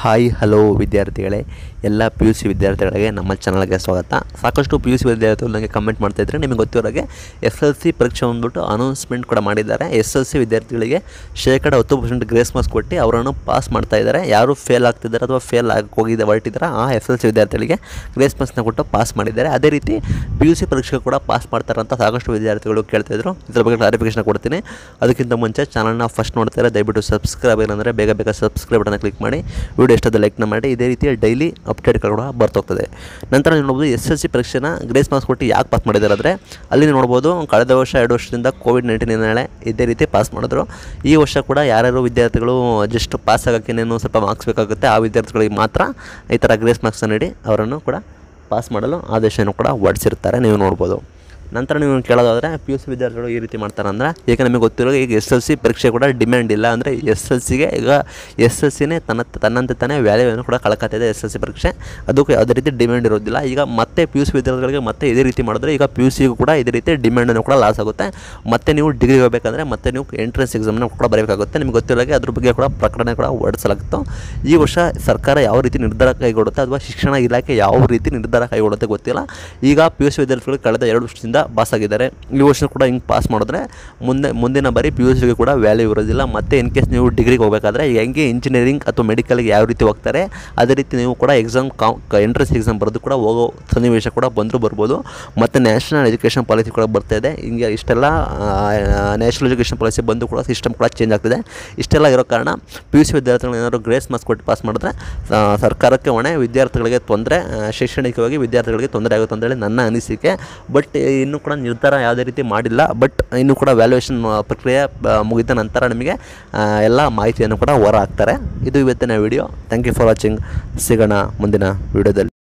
hi hello ವಿದ್ಯಾರ್ಥಿಗಳೇ ಎಲ್ಲ P U C ವಿದ್ಯಾರ್ಥಿಗಳಿಗೆ ನಮ್ಮ ಚಾನಲ್ಗೆ ಸ್ವಾಗತ ಸಾಕಷ್ಟು ಪಿ ಯು ಸಿ ವಿದ್ಯಾರ್ಥಿಗಳು ನನಗೆ ಕಮೆಂಟ್ ಮಾಡ್ತಾ ಇದ್ದಾರೆ ನಿಮಗೆ ಗೊತ್ತಿರೋಗೆ ಎಸ್ ಎಲ್ ಸಿ ಪರೀಕ್ಷೆ ಬಂದ್ಬಿಟ್ಟು ಅನೌನ್ಸ್ಮೆಂಟ್ ಕೂಡ ಮಾಡಿದ್ದಾರೆ ಎಸ್ ಎಲ್ ಸಿ ವಿದ್ಯಾರ್ಥಿಗಳಿಗೆ ಶೇಕಡ ಹತ್ತು ಪರ್ಸೆಂಟ್ ಗ್ರೇಸ್ ಮಾರ್ಕ್ಸ್ ಕೊಟ್ಟು ಅವರನ್ನು ಪಾಸ್ ಮಾಡ್ತಾ ಇದ್ದಾರೆ ಯಾರು ಫೇಲ್ ಆಗ್ತಿದ್ದಾರೆ ಅಥವಾ ಫೇಲ್ ಆಗಿ ಹೋಗಿದ್ದ ಹೊರಟಿದ್ದಾರೆ ಆ ಎಸ್ ಎಲ್ ಸಿ ವಿದ್ಯಾರ್ಥಿಗಳಿಗೆ ಗ್ರೇಸ್ ಮಾರ್ಕ್ಸ್ನ ಕೊಟ್ಟು ಪಾಸ್ ಮಾಡಿದ್ದಾರೆ ಅದೇ ರೀತಿ ಪಿ ಯು ಸಿ ಪರೀಕ್ಷೆ ಕೂಡ ಪಾಸ್ ಮಾಡ್ತಾರೆ ಅಂತ ಸಾಕಷ್ಟು ವಿದ್ಯಾರ್ಥಿಗಳು ಕೇಳ್ತಿದ್ರು ಇದ್ರ ಬಗ್ಗೆ ಕ್ಲಾರಿಫಿಕೇಶನ್ ಕೊಡ್ತೀನಿ ಅದಕ್ಕಿಂತ ಮುಂಚೆ ಚಾನಲ್ನ ಫಸ್ಟ್ ನೋಡ್ತಾರೆ ದಯವಿಟ್ಟು ಸಬ್ಸ್ಕ್ರೈಬ್ ಏನಂದರೆ ಬೇಗ ಬೇಗ ಸಬ್ಸ್ಕ್ರೈಬ್ ಬಟನ್ನ ಕ್ಲಿಕ್ ಮಾಡಿ ವಿಡಿಯೋ ಇಷ್ಟದ ಲೈಕ್ನ ಮಾಡಿ ಇದೇ ರೀತಿಯ ಡೈಲಿ ಅಪ್ಡೇಟ್ಗಳು ಕೂಡ ಬರ್ತೋಗ್ತದೆ ನಂತರ ನೀವು ನೋಡ್ಬೋದು ಎಸ್ ಎಲ್ ಸಿ ಪರೀಕ್ಷೆನ ಗ್ರೇಸ್ ಮಾರ್ಕ್ಸ್ ಕೊಟ್ಟು ಯಾಕೆ ಪಾಸ್ ಮಾಡಿದ್ದಾರೆ ಅಂದರೆ ಅಲ್ಲಿ ನೀವು ನೋಡ್ಬೋದು ಕಳೆದ ವರ್ಷ ಎರಡು ವರ್ಷದಿಂದ ಕೋವಿಡ್ ನೈನ್ಟೀನ್ ಹಿನ್ನೆಲೆ ಇದೇ ರೀತಿ ಪಾಸ್ ಮಾಡಿದ್ರು ಈ ವರ್ಷ ಕೂಡ ಯಾರ್ಯಾರು ವಿದ್ಯಾರ್ಥಿಗಳು ಜಸ್ಟ್ ಪಾಸ್ ಆಗೋಕ್ಕೆ ಇನ್ನೇನು ಸ್ವಲ್ಪ ಮಾರ್ಕ್ಸ್ ಬೇಕಾಗುತ್ತೆ ಆ ವಿದ್ಯಾರ್ಥಿಗಳಿಗೆ ಮಾತ್ರ ಈ ಥರ ಗ್ರೇಸ್ ಮಾರ್ಕ್ಸ್ ನೀಡಿ ಅವರನ್ನು ಕೂಡ ಪಾಸ್ ಮಾಡಲು ಆದೇಶವನ್ನು ಕೂಡ ಹೊರಡಿಸಿರ್ತಾರೆ ನೀವು ನೋಡ್ಬೋದು ನಂತರ ನೀವು ಕೇಳೋದಾದರೆ ಪಿ ಯು ಸಿ ವಿದ್ಯಾರ್ಥಿಗಳು ಈ ರೀತಿ ಮಾಡ್ತಾರೆ ಅಂದರೆ ಈಗ ನಮಗೆ ಗೊತ್ತಿರೋ ಈಗ ಎಸ್ ಎಲ್ ಸಿ ಪರೀಕ್ಷೆ ಕೂಡ ಡಿಮ್ಯಾಂಡ್ ಇಲ್ಲ ಅಂದರೆ ಎಸ್ ಎಲ್ ಸಿಗೆ ಈಗ ಎಸ್ ಎಲ್ ಸಿನೇ ತನ್ನ ತನ್ನಂತೆ ತಾನೇ ವ್ಯಾಲ್ಯೂವನ್ನು ಕೂಡ ಕಳ್ಕೊತಿದೆ ಎಸ್ ಎಲ್ ಸಿ ಪರೀಕ್ಷೆ ಅದಕ್ಕೂ ಯಾವುದೇ ರೀತಿ ಡಿಮ್ಯಾಂಡ್ ಇರೋದಿಲ್ಲ ಈಗ ಮತ್ತೆ ಪಿ ಯು ಸಿ ವಿದ್ಯಾರ್ಥಿಗಳಿಗೆ ಮತ್ತೆ ಇದೇ ರೀತಿ ಮಾಡಿದ್ರೆ ಈಗ ಪಿ ಯು ಸಿಗೂ ಕೂಡ ಇದೇ ರೀತಿ ಡಿಮ್ಯಾಂಡನ್ನು ಕೂಡ ಲಾಸ್ ಆಗುತ್ತೆ ಮತ್ತೆ ನೀವು ಡಿಗ್ರಿಗೆ ಹೋಗಬೇಕಂದ್ರೆ ಮತ್ತೆ ನೀವು ಎಂಟ್ರೆನ್ಸ್ ಎಕ್ಸಾಮ್ನ ಕೂಡ ಬರಬೇಕಾಗುತ್ತೆ ನಿಮ್ಗೆ ಗೊತ್ತಿರೋಗೆ ಅದ್ರ ಬಗ್ಗೆ ಕೂಡ ಪ್ರಕಟಣೆ ಕೂಡ ಹೊರಡಿಸಲಾಗಿತ್ತು ಈ ವರ್ಷ ಸರ್ಕಾರ ಯಾವ ರೀತಿ ನಿರ್ಧಾರ ಕೈಗೊಳ್ಳುತ್ತೆ ಅಥವಾ ಶಿಕ್ಷಣ ಇಲಾಖೆ ಯಾವ ರೀತಿ ನಿರ್ಧಾರ ಕೈಗೊಳ್ಳುತ್ತೆ ಗೊತ್ತಿಲ್ಲ ಈಗ ಪಿ ಯು ಸಿ ವಿದ್ಯಾರ್ಥಿಗಳು ಕಳೆದ ಎರಡು ವರ್ಷದಿಂದ ಪಾಸ್ ಆಗಿದ್ದಾರೆ ಈ ವರ್ಷ ಕೂಡ ಹಿಂಗೆ ಪಾಸ್ ಮಾಡಿದ್ರೆ ಮುಂದೆ ಮುಂದಿನ ಬಾರಿ ಪಿ ಯು ಸಿಗೆ ಕೂಡ ವ್ಯಾಲ್ಯೂ ಇರೋದಿಲ್ಲ ಮತ್ತೆ ಇನ್ ಕೇಸ್ ನೀವು ಡಿಗ್ರಿಗೆ ಹೋಗಬೇಕಾದ್ರೆ ಈಗ ಹೆಂಗೆ ಇಂಜಿನಿಯರಿಂಗ್ ಅಥವಾ ಮೆಡಿಕಲ್ಗೆ ಯಾವ ರೀತಿ ಹೋಗ್ತಾರೆ ಅದೇ ರೀತಿ ನೀವು ಕೂಡ ಎಕ್ಸಾಮ್ ಕಾ ಎಂಟ್ರೆನ್ಸ್ ಎಕ್ಸಾಮ್ ಬರೆದು ಕೂಡ ಹೋಗೋ ಸನ್ನಿವೇಶ ಕೂಡ ಬಂದರೂ ಬರ್ಬೋದು ಮತ್ತು ನ್ಯಾಷನಲ್ ಎಜುಕೇಷನ್ ಪಾಲಿಸಿ ಕೂಡ ಬರ್ತಾ ಇದೆ ಹಿಂಗೆ ಇಷ್ಟೆಲ್ಲ ನ್ಯಾಷನಲ್ ಎಜುಕೇಷನ್ ಪಾಲಿಸಿ ಬಂದು ಕೂಡ ಸಿಸ್ಟಮ್ ಕೂಡ ಚೇಂಜ್ ಆಗ್ತಿದೆ ಇಷ್ಟೆಲ್ಲ ಇರೋ ಕಾರಣ ಪಿ ಯು ಸಿ ವಿದ್ಯಾರ್ಥಿಗಳು ಏನಾದರೂ ಗ್ರೇಸ್ ಮಾರ್ಕ್ಸ್ ಕೊಟ್ಟು ಪಾಸ್ ಮಾಡಿದ್ರೆ ಆ, ಸರ್ಕಾರಕ್ಕೆ ಹೊಣೆ ವಿದ್ಯಾರ್ಥಿಗಳಿಗೆ ತೊಂದರೆ ಆ, ಶೈಕ್ಷಣಿಕವಾಗಿ ವಿದ್ಯಾರ್ಥಿಗಳಿಗೆ ತೊಂದರೆ ಆಗುತ್ತೆ ಅಂತೇಳಿ ನನ್ನ ಅನಿಸಿಕೆ ಬಟ್ ಇನ್ನೂ ಕೂಡ ನಿರ್ಧಾರ ಯಾವುದೇ ರೀತಿ ಮಾಡಿಲ್ಲ ಬಟ್ ಇನ್ನೂ ಕೂಡ ವ್ಯಾಲ್ಯೂಯೇಷನ್ ಪ್ರಕ್ರಿಯೆ ಆ, ಮುಗಿದ ನಂತರ ನಿಮಗೆ ಆ, ಎಲ್ಲ ಮಾಹಿತಿಯನ್ನು ಕೂಡ ಹೊರ ಹಾಕ್ತಾರೆ ಇದು ಇವತ್ತಿನ video thank you for watching ಸಿಗೋಣ ಮುಂದಿನ ವಿಡಿಯೋದಲ್ಲಿ